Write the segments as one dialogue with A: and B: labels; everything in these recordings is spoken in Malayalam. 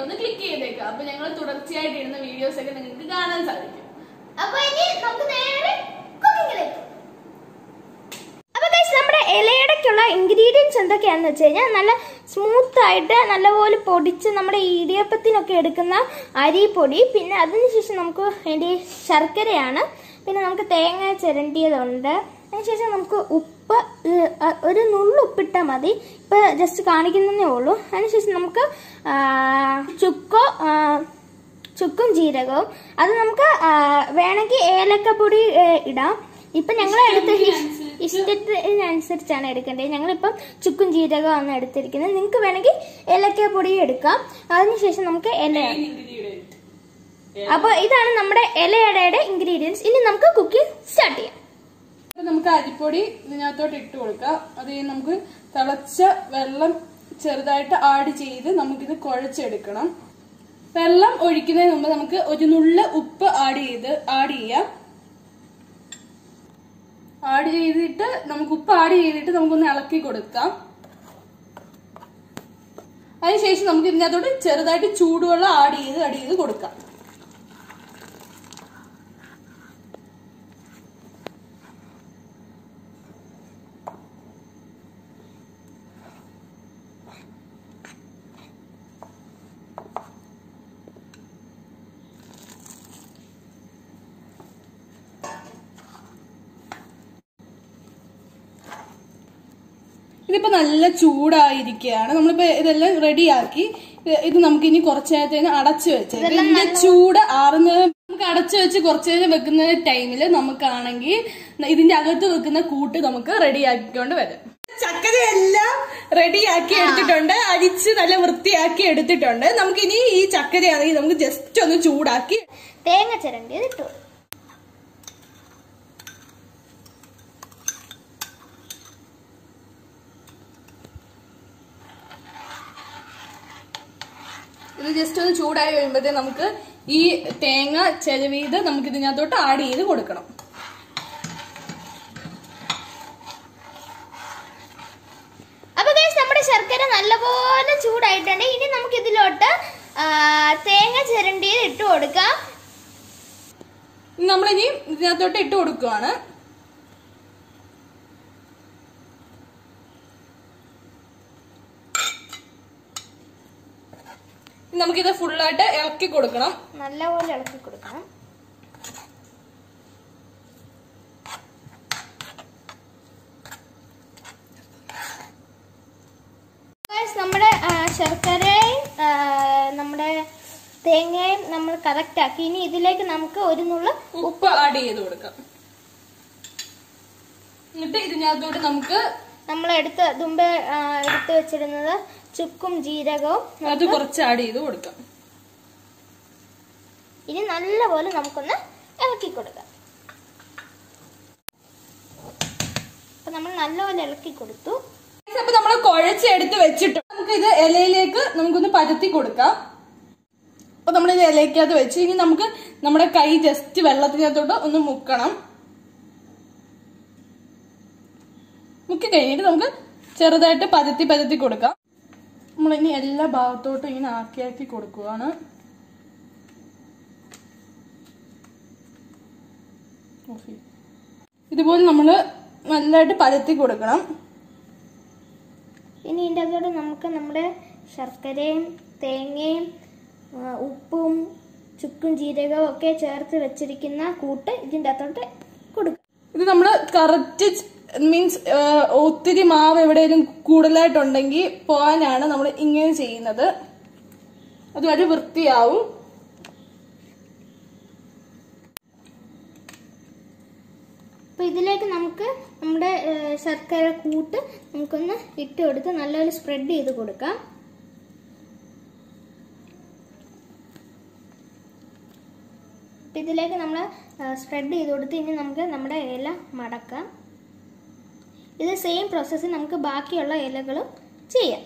A: ഒന്ന് ക്ലിക്ക് ചെയ്തേക്കുക അപ്പൊ ഞങ്ങൾ തുടർച്ചയായിട്ട് ഇടുന്ന വീഡിയോസ് ഒക്കെ നിങ്ങൾക്ക് കാണാൻ സാധിക്കും
B: അപ്പൊ ഇനി നമുക്ക് നേരെ കുക്കിങ്ങിലേക്ക് അപ്പൊ guys, നമ്മുടെ ഇലയടയ്ക്കുള്ള ഇൻഗ്രീഡിയൻസ് എന്തൊക്കെയാണെന്ന് വെച്ച് കഴിഞ്ഞാൽ നല്ല സ്മൂത്ത് ആയിട്ട് നല്ലപോലെ പൊടിച്ച് നമ്മുടെ ഇടിയപ്പത്തിനൊക്കെ എടുക്കുന്ന അരിപ്പൊടി പിന്നെ അതിനുശേഷം നമുക്ക് വേണ്ടി ശർക്കരയാണ് പിന്നെ നമുക്ക് തേങ്ങ ചിരണ്ടിയതുണ്ട് അതിനുശേഷം നമുക്ക് ഉപ്പ് ഏഹ്, അഹ് ഒരു നുള്ളുപ്പിട്ടാൽ മതി ഇപ്പൊ ജസ്റ്റ് കാണിക്കുന്നതേ ഉള്ളൂ അതിനുശേഷം നമുക്ക് ആ, ചുക്കോ ആ, ചുക്കും ജീരകവും അത് നമുക്ക് ആ, വേണമെങ്കിൽ ഏലക്കപ്പൊടി ഏ, ഇടാം ഇപ്പൊ ഞങ്ങൾ എടുത്ത ഇഷ്ടത്തിനനുസരിച്ചാണ് എടുക്കേണ്ടത് ഞങ്ങളിപ്പം ചുക്കും ജീരകമാണ് എടുത്തിരിക്കുന്നത് നിങ്ങൾക്ക് വേണമെങ്കിൽ ഏലക്കപ്പൊടി എടുക്കാം അതിനുശേഷം നമുക്ക് ഇല അപ്പൊ ഇതാണ് നമ്മുടെ ഇലയടയുടെ ഇൻഗ്രീഡിയൻസ് ഇനി നമുക്ക് കുക്കിംഗ് സ്റ്റാർട്ട് ചെയ്യാം
A: അപ്പൊ നമുക്ക് അരിപ്പൊടി ഇതിനകത്തോട്ട് ഇട്ട് കൊടുക്കാം അത് കഴിഞ്ഞ് നമുക്ക് തിളച്ച വെള്ളം ചെറുതായിട്ട് ആഡ് ചെയ്ത് നമുക്കിത് കുഴച്ചെടുക്കണം വെള്ളം ഒഴിക്കുന്നതിന് മുമ്പ് നമുക്ക് ഒരു നുള്ള് ഉപ്പ് ആഡ് ചെയ്ത് ആഡ് ചെയ്യാം ആഡ് ചെയ്തിട്ട് നമുക്ക് ഉപ്പ് ആഡ് ചെയ്തിട്ട് നമുക്കൊന്ന് ഇളക്കി കൊടുക്കാം അതിനുശേഷം നമുക്ക് ഇതിനകത്തോട്ട് ചെറുതായിട്ട് ചൂടുവെള്ളം ആഡ് ചെയ്ത് ആഡ് ചെയ്ത് കൊടുക്കാം ഇതിപ്പോ നല്ല ചൂടായിരിക്കുകയാണ് നമ്മളിപ്പോ ഇതെല്ലാം റെഡിയാക്കി ഇത് നമുക്ക് ഇനി കുറച്ചു നേരത്തേന് അടച്ചു വെച്ചേക്കാം ഇതിന്റെ ചൂട് ആറുന്നത് നമുക്ക് അടച്ചു വെച്ച് കുറച്ചു നേരം വെക്കുന്ന ടൈമിൽ നമുക്കാണെങ്കിൽ ഇതിന്റെ അകത്ത് വെക്കുന്ന കൂട്ട് നമുക്ക് റെഡിയാക്കിക്കൊണ്ട് വരും ചക്കരയെല്ലാം റെഡിയാക്കി എടുത്തിട്ടുണ്ട് അരിച്ച് നല്ല വൃത്തിയാക്കി എടുത്തിട്ടുണ്ട് നമുക്കിനി ഈ ചക്കരയാണെങ്കിൽ നമുക്ക് ജസ്റ്റ് ഒന്ന് ചൂടാക്കി
B: തേങ്ങ ചിരണ്ടിയത് ഇട്ടു
A: ഇത് ജസ്റ്റ് ഒന്ന് ചൂടായി വരുമ്പോഴത്തേ നമുക്ക് ഈ തേങ്ങ ചെലവീത് നമുക്ക് ഇതിനകത്തോട്ട് ആഡ് ചെയ്ത് കൊടുക്കണം
B: അപ്പൊ ഗൈസ് നമ്മുടെ ശർക്കര നല്ലപോലെ ചൂടായിട്ടുണ്ട് ഇനി നമുക്ക് ഇതിലോട്ട് ആ, തേങ്ങ ചിരണ്ടിയത് ഇട്ട് കൊടുക്കാം
A: ഇനി നമ്മളിനി ഇതിനകത്തോട്ട് ഇട്ട് കൊടുക്കുവാണ് ഇനി നമുക്കിത് ഫുള്ളായിട്ട് ഇളക്കി കൊടുക്കണം
B: നല്ലപോലെ ഇളക്കി കൊടുക്കണം Guys, നമ്മുടെ ആ, ശർക്കരയും ആ, നമ്മുടെ തേങ്ങയും നമ്മൾ കറക്റ്റ് ആക്കി ഇനി ഇതിലേക്ക് നമുക്ക് ഒരു നുള്ള
A: ഉപ്പ് ആഡ് ചെയ്ത് കൊടുക്കാം എന്നിട്ട് ഇതിനകത്തോട്ട് നമുക്ക്
B: നമ്മൾ എടുത്ത് മുമ്പേ ആ, എടുത്ത് വെച്ചിരുന്നത് ചുക്കും ജീരകവും
A: അത് കുറച്ച് ആഡ് ചെയ്ത് കൊടുക്കാം
B: ഇനി നല്ലപോലെ നമുക്കൊന്ന് ഇളക്കി കൊടുക്കാം അപ്പൊ നമ്മൾ നല്ലപോലെ ഇളക്കി കൊടുത്തു
A: അപ്പൊ നമ്മൾ കുഴച്ചെടുത്ത് വെച്ചിട്ട് നമുക്ക് ഇത് ഇലയിലേക്ക് നമുക്കൊന്ന് പരത്തി കൊടുക്കാം അപ്പൊ നമ്മൾ ഇത് ഇലയ്ക്കകത്ത് വെച്ച് ഇനി നമുക്ക് നമ്മുടെ കൈ ജസ്റ്റ് വെള്ളത്തിനകത്തോട്ട് ഒന്ന് മുക്കണം മുക്കി കഴിഞ്ഞിട്ട് നമുക്ക് ചെറുതായിട്ട് പരത്തി പരത്തി കൊടുക്കാം നമ്മൾ ഇനി എല്ലാ ഭാഗത്തോട്ടും ഇങ്ങനെ ആക്കി ആക്കി കൊടുക്കുവാണ് ഓഫ് ചെയ്യ്. ഇതുപോലെ നമ്മൾ നല്ലതായിട്ട് പരത്തി കൊടുക്കണം
B: ഇനി ഇതിൻ്റെ അകത്തോട്ട് നമുക്ക് നമ്മുടെ ശർക്കരയും തേങ്ങയും ആ, ഉപ്പും ചുക്കും ജീരകവും ഒക്കെ ചേർത്ത് വെച്ചിരിക്കുന്ന കൂട്ട് ഇതിൻ്റെ അകത്തോട്ട് കൊടുക്കുക
A: ഇത് നമ്മൾ കറക്റ്റ് മീൻസ് ഒത്തിരി മാവ് എവിടെയെങ്കിലും കൂടുതലായിട്ടുണ്ടെങ്കിൽ പോകാനാണ് നമ്മൾ ഇങ്ങനെ ചെയ്യുന്നത് അത് ഒരു വൃത്തിയാവും
B: അപ്പോൾ ഇതിലേക്ക് നമുക്ക് നമ്മുടെ ഏ, ശർക്കര കൂട്ട് നമുക്കൊന്ന് ഇട്ട് കൊടുത്ത് നല്ലപോലെ സ്പ്രെഡ് ചെയ്ത് കൊടുക്കാം അപ്പം ഇതിലേക്ക് നമ്മൾ സ്പ്രെഡ് ചെയ്ത് കൊടുത്ത് ഇനി നമുക്ക് നമ്മുടെ ഇല മടക്കാം ഇത് സെയിം പ്രോസസ്സ് നമുക്ക് ബാക്കിയുള്ള ഇലകളും ചെയ്യാം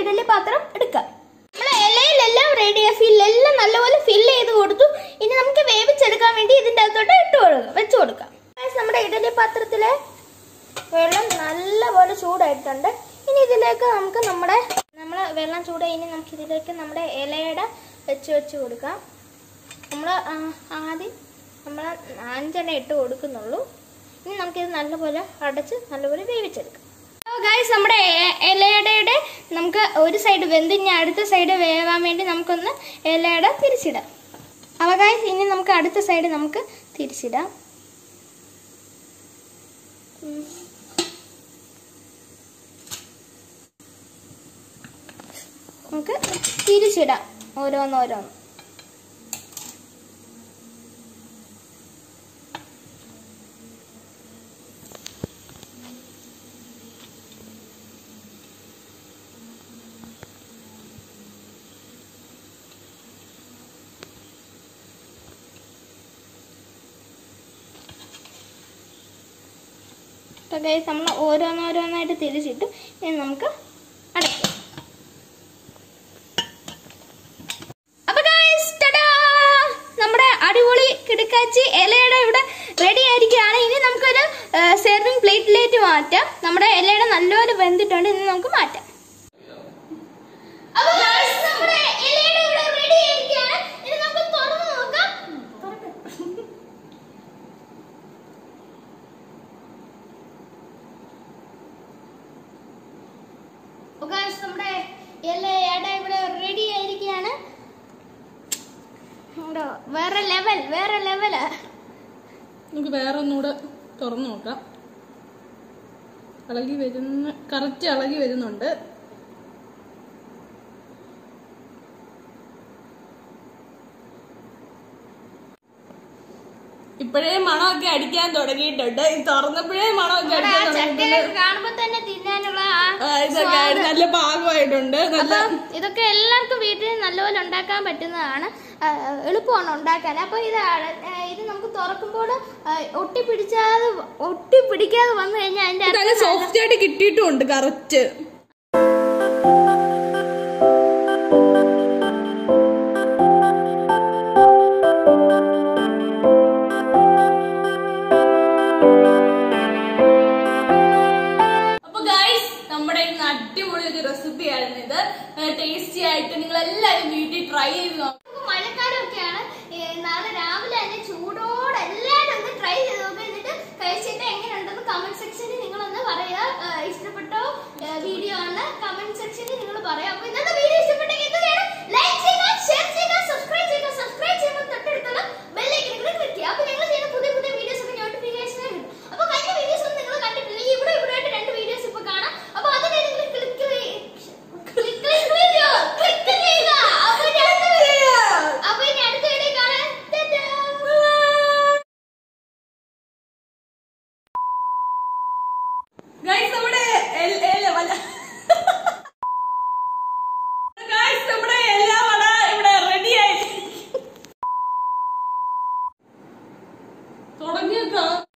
B: ഇഡലി പാത്രം എടുക്കാം നമ്മളെ ഇലയിലെല്ലാം റെഡി ഫില്ലെല്ലാം നല്ലപോലെ ഫില്ല് ചെയ്ത് കൊടുത്തു ഇനി നമുക്ക് വേവിച്ചെടുക്കാൻ വേണ്ടി ഇതിന്റെ അകത്തോട്ട് ഇട്ട് കൊടുക്കാം വെച്ച് കൊടുക്കാം Guys, നമ്മുടെ ഇഡലി പാത്രത്തിലെ വെള്ളം നല്ലപോലെ ചൂടായിട്ടുണ്ട് ഇനി ഇതിലേക്ക് നമുക്ക് നമ്മുടെ നമ്മൾ വെള്ളം ചൂടായി ഇനി നമുക്ക് ഇതിലേക്ക് നമ്മുടെ ഇലയുടെ വെച്ച് വെച്ച് കൊടുക്കാം നമ്മൾ ആദ്യം നമ്മൾ അഞ്ചെണ്ണ ഇട്ട് കൊടുക്കുന്നുള്ളൂ ഇനി നമുക്കിത് നല്ലപോലെ അടച്ച് നല്ലപോലെ വേവിച്ചെടുക്കാം ഗൈസ് നമ്മുടെ എ- ഇലയുടെ നമുക്ക് ഒരു സൈഡ് വെന്ത് ഇനി അടുത്ത സൈഡ് വേവാൻ വേണ്ടി നമുക്കൊന്ന് ഇലയുടെ തിരിച്ചിടാം അപ്പോൾ ഗൈസ് ഇനി നമുക്ക് അടുത്ത സൈഡ് നമുക്ക് തിരിച്ചിടാം ഉം. നമുക്ക് തിരിച്ചിടാം ഓരോന്നോരോന്ന് അപ്പോൾ ഗൈസ് നമ്മൾ ഓരോന്നോരോന്നായിട്ട് തിരിച്ചിട്ട് ഇനി നമുക്ക് അടയ്ക്കാം അപ്പൊ guys, ടാടാ! നമ്മുടെ അടിപൊളി കിടക്കാച്ചി ഇലയുടെ ഇവിടെ റെഡി ആയിരിക്കുകയാണ് ഇനി നമുക്കൊരു സെർവിങ് പ്ലേറ്റിലേക്ക് മാറ്റാം നമ്മുടെ ഇലയുടെ നല്ലപോലെ വെന്തിട്ടുണ്ട് ഇനി നമുക്ക് മാറ്റാം അപ്പൊ guys, നമ്മുടെ ഇലയുടെ ഇവിടെ ready ആയിരിക്കുകയാണ്. ഇനി നമുക്ക് തുറന്ന് നോക്കാം. അപ്പൊ guys, നമ്മുടെ ഇലയുടെ ഇവിടെ റെഡി ആയിരിക്കുകയാണ് ഉണ്ടോ? വേറെ ലെവൽ വേറെ ലെവല്
A: നമുക്ക് വേറെ ഒന്നുകൂടെ തുറന്നു നോക്കാം ഇളകി വരുന്ന കറക്റ്റ് ഇളകി വരുന്നുണ്ട് ഇപ്പോഴേ മണമൊക്കെ അടിക്കാൻ തുടങ്ങിയിട്ടുണ്ട് ഈ തുറന്നപ്പോഴേ മണമൊക്കെ
B: നമ്മുടെ ആ
A: അടിക്കാൻ തുടങ്ങിയിട്ടുണ്ട്
B: ചക്കയിലൊക്കെ കാണുമ്പോ തന്നെ തിന്നാനുള്ള ആ
A: ആ, ഇതൊക്കെ ആയിട്ട് നല്ല പാകമായിട്ടുണ്ട് നല്ല
B: അപ്പം ഇതൊക്കെ എല്ലാവർക്കും വീട്ടിൽ നല്ലപോലെ ഉണ്ടാക്കാൻ പറ്റുന്നതാണ് ആ, എളുപ്പമാണ് ഉണ്ടാക്കാൻ അപ്പൊ ഇത് അട- ആ, ഇത് നമുക്ക് തുറക്കുമ്പോൾ ഒട്ടിപ്പിടിച്ചാതെ ഒട്ടിപ്പിടിക്കാതെ വന്നു കഴിഞ്ഞാൽ അതിന്റെ
A: നല്ല
B: അകത്ത്
A: സോഫ്റ്റ് ആയിട്ട് കിട്ടിയിട്ടുമുണ്ട് കറക്റ്റ് അപ്പൊ ഗൈസ് നമ്മുടെ ഇന്ന് അടിപൊളി ഒരു റെസിപ്പി ആയിരുന്നു ഇത് ടേസ്റ്റി ആയിട്ട് നിങ്ങൾ എല്ലാവരും വീട്ടിൽ ട്രൈ ചെയ്ത് നോക്കാം
B: നമുക്ക് മഴക്കാലമൊക്കെയാണ് ഏ, നാളെ രാവിലെ തന്നെ ചൂടോടെ എല്ലാവരും ഒന്ന് ട്രൈ ചെയ്ത് നോക്കുക എന്നിട്ട് കഴിച്ചിട്ട് എങ്ങനെയുണ്ടെന്ന് കമന്റ് സെക്ഷനിൽ നിങ്ങളൊന്ന് പറയുക ഏ, ഇഷ്ടപ്പെട്ടോ വീഡിയോ ആണ് കമന്റ് സെക്ഷനിൽ നിങ്ങൾ പറയാം അപ്പൊ ഇന്നത്തെ വീഡിയോ ഇഷ്ടപ്പെട്ടെങ്കിൽ എന്ത് ചെയ്യണം ലൈക്ക് ചെയ്യുക ഷെയർ ചെയ്യുക സബ്സ്ക്രൈബ് ചെയ്യുക സബ്സ്ക്രൈബ് ചെയ്യുമ്പോൾ തൊട്ടടുത്തുള്ള ബെല്ലൈക്കൻ കൂടെ ക്ലിക്ക് ചെയ്യുക അപ്പൊ ഞങ്ങൾ ചെയ്യുന്ന പുതിയ പുതിയ വീഡിയോസ് ഒക്കെ നോട്ടിഫിക്കേഷൻ കിട്ടും അപ്പൊ കഴിഞ്ഞ വീഡിയോസ് ഒന്നും നിങ്ങൾ കണ്ടിട്ടില്ലെങ്കിൽ ഇവിടെ ഇവിടെ ആയിട്ട് രണ്ട് വീഡിയോസ് ഇപ്പൊ കാണാം അപ്പൊ അതിനെ നിങ്ങൾ ക്ലിക്ക് ക്ലിക്ക് ക്ലിക്ക് ചെയ്യുക അപ്പൊ ഇനി അടുത്ത വീഡിയോ അപ്പൊ ഇനി അടുത്ത വീഡിയോ കാണാൻ ടാറ്റാ.
A: ഗൈസ് നമ്മുടെ എൽ- എല- വല- Guys, നമ്മുടെ എല്ലാ വട ഇവിടെ റെഡി ആയി തുടങ്ങിയേക്കാം